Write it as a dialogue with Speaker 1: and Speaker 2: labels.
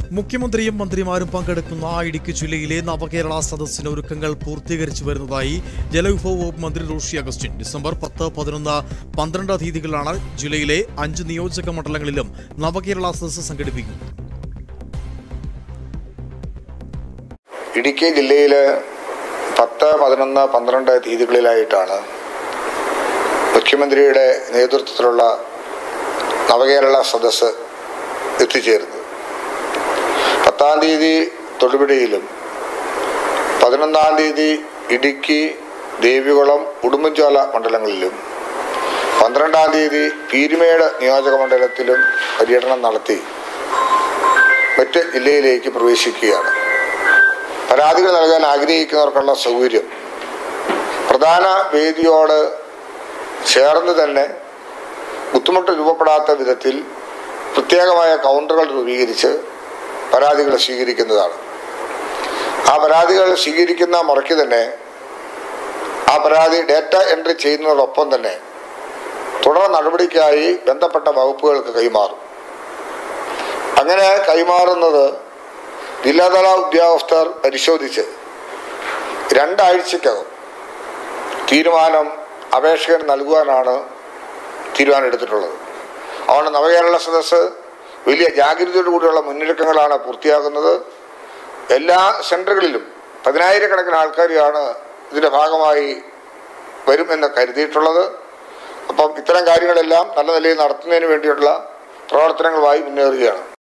Speaker 1: മുഖ്യമന്ത്രിയും മന്ത്രിമാരും പങ്കെടുക്കുന്ന ഇടുക്കി ജില്ലയിലെ നവകേരള സദസ്സിന് ഒരുക്കങ്ങൾ പൂർത്തീകരിച്ചു വരുന്നതായി ജലവിഭവ വകുപ്പ് മന്ത്രി റോഷി അഗസ്റ്റിൻ ഡിസംബർ പത്ത് പതിനൊന്ന് പന്ത്രണ്ട് തീയതികളിലാണ് ജില്ലയിലെ അഞ്ച് നിയോജക മണ്ഡലങ്ങളിലും നവകേരള സദസ്സ് സംഘടിപ്പിക്കുന്നത്
Speaker 2: ഇടുക്കി ജില്ലയിൽ പത്ത് പതിനൊന്ന് പന്ത്രണ്ട് തീയതികളിലായിട്ടാണ് മുഖ്യമന്ത്രിയുടെ നേതൃത്വത്തിലുള്ള നവകേരള സദസ്സ് എത്തിച്ചേരുന്നത് പത്താം തീയതി തൊടുപുഴയിലും പതിനൊന്നാം തീയതി ഇടുക്കി ദേവികുളം ഉടുമ്പൻചോല മണ്ഡലങ്ങളിലും പന്ത്രണ്ടാം തീയതി പീരുമേട് നിയോജക മണ്ഡലത്തിലും പര്യടനം നടത്തി മറ്റ് ജില്ലയിലേക്ക് പ്രവേശിക്കുകയാണ് പരാതികൾ നൽകാൻ ആഗ്രഹിക്കുന്നവർക്കുള്ള സൗകര്യം പ്രധാന വേദിയോട് ചേർന്ന് തന്നെ ബുദ്ധിമുട്ട് രൂപപ്പെടാത്ത വിധത്തിൽ പ്രത്യേകമായ കൗണ്ടറുകൾ രൂപീകരിച്ച് പരാതികൾ സ്വീകരിക്കുന്നതാണ് ആ പരാതികൾ സ്വീകരിക്കുന്ന മുറയ്ക്ക് തന്നെ ആ പരാതി ഡേറ്റ എൻട്രി ചെയ്യുന്നതോടൊപ്പം തന്നെ തുടർ നടപടിക്കായി ബന്ധപ്പെട്ട വകുപ്പുകൾക്ക് കൈമാറും അങ്ങനെ കൈമാറുന്നത് ജില്ലാതല ഉദ്യോഗസ്ഥർ പരിശോധിച്ച് രണ്ടാഴ്ചക്കകം തീരുമാനം അപേക്ഷകന് നൽകുവാനാണ് തീരുമാനം എടുത്തിട്ടുള്ളത് അതുകൊണ്ട് നവകേരള സദസ്സ് വലിയ ജാഗ്രതയോടു കൂടിയുള്ള മുന്നൊരുക്കങ്ങളാണ് പൂർത്തിയാകുന്നത് എല്ലാ സെൻറ്ററുകളിലും പതിനായിരക്കണക്കിന് ആൾക്കാരെയാണ് ഇതിൻ്റെ ഭാഗമായി വരും എന്ന് കരുതിയിട്ടുള്ളത് അപ്പം ഇത്തരം കാര്യങ്ങളെല്ലാം നല്ല നിലയിൽ നടത്തുന്നതിന് വേണ്ടിയുള്ള പ്രവർത്തനങ്ങളുമായി മുന്നേറുകയാണ്